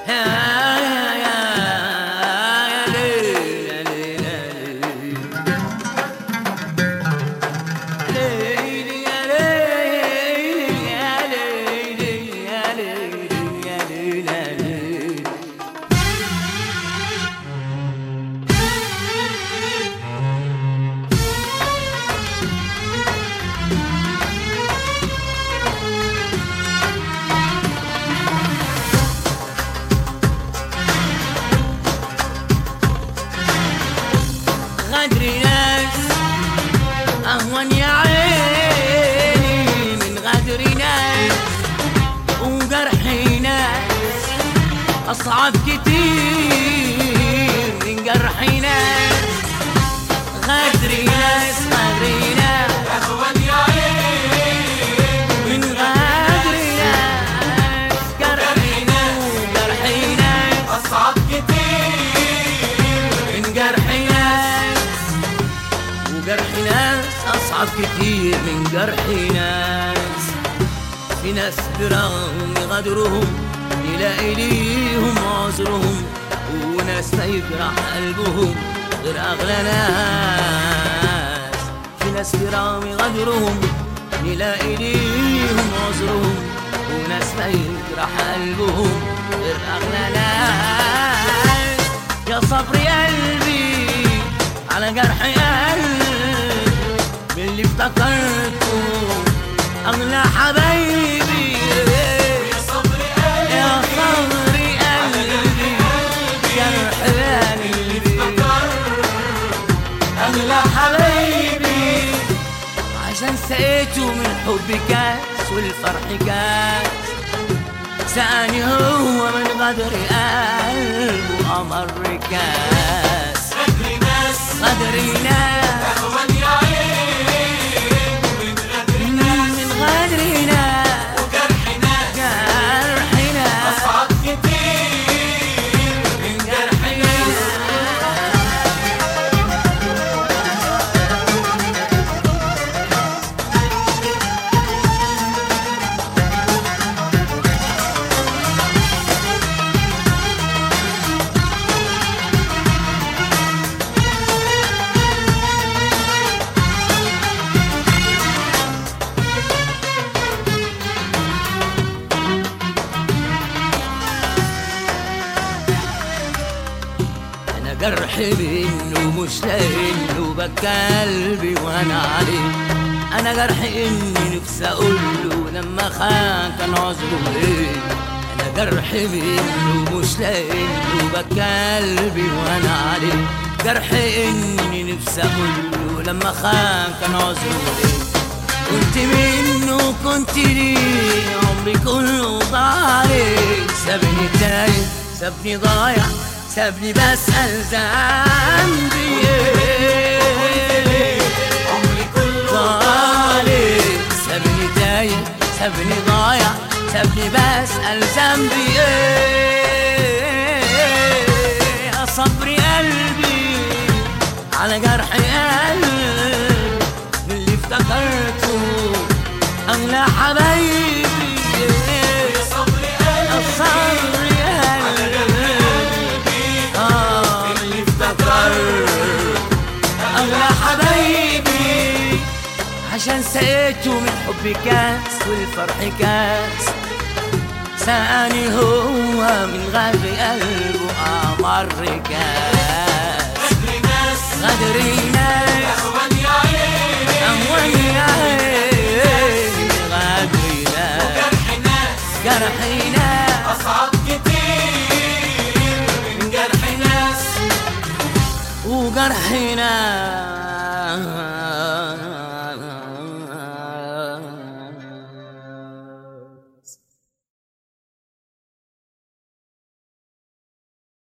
غدري ناس أهون يا عيني من غدري ناس وجرحي ناس أصعب كتير من جرحي ناس غدري ناس غدري ناس أهون يا عيني من غدري ناس جرحي ناس جرحي ناس أصعب كتير من جرح ناس وجرح ناس أصعب كتير من جرح ناس في ناس برغم غدرهم يلاقي ليهم عذرهم وناس ما يجرح قلبهم غير أغلى ناس في ناس برغم غدرهم يلاقي ليهم عذرهم وناس ما يجرح قلبهم غير أغلى ناس يا صبر يا قلبي على جرح قلبي باللي افتكرته أغلى حبايبي يا صبر قلبي يا صبر قلبي جرح قلبي أغلى حبايبي عشان سقيته من حب كاس والفرح كاس سأني هو من غدر قلبه أمر كاس غدر ناس غدري ناس أهون يا عيني من غدر ناس من غدري ناس وجرح ناس جرحي ناس أصعب كتير من جرح ناس انا جرحي منه مش لاقيله بكى قلبي وانا عليه انا جرحي اني نفسي اقول له لما خان كان عذره ايه انا جرحي منه مش لاقيله بكى قلبي وانا عليه جرحي اني نفسي اقول له لما خان كان عذره ايه كنت منه كنت ليه عمري كله ضايع سابني تايه سابني ضايع سابني بسأل ذنبي ايه عمري كله ضايع سابني تايه سابني ضايع سابني بسأل ذنبي ايه يا صبري قلبي على جرح قلبي اللي افتكرته أغلى حبايبي يا صبر قلبي الصبر يا قلبي آه اللي افتكر أغلى حبايبي عشان سقيته من حب كاس والفرح كاس ساني هو من غدر قلبه أمر كاس غدر ناس غدري ناس أهون يا عيني أهون يا عيني غدري ناس جرح ناس جرحي ناس أصعب كتير من جرح ناس وجرحي ناس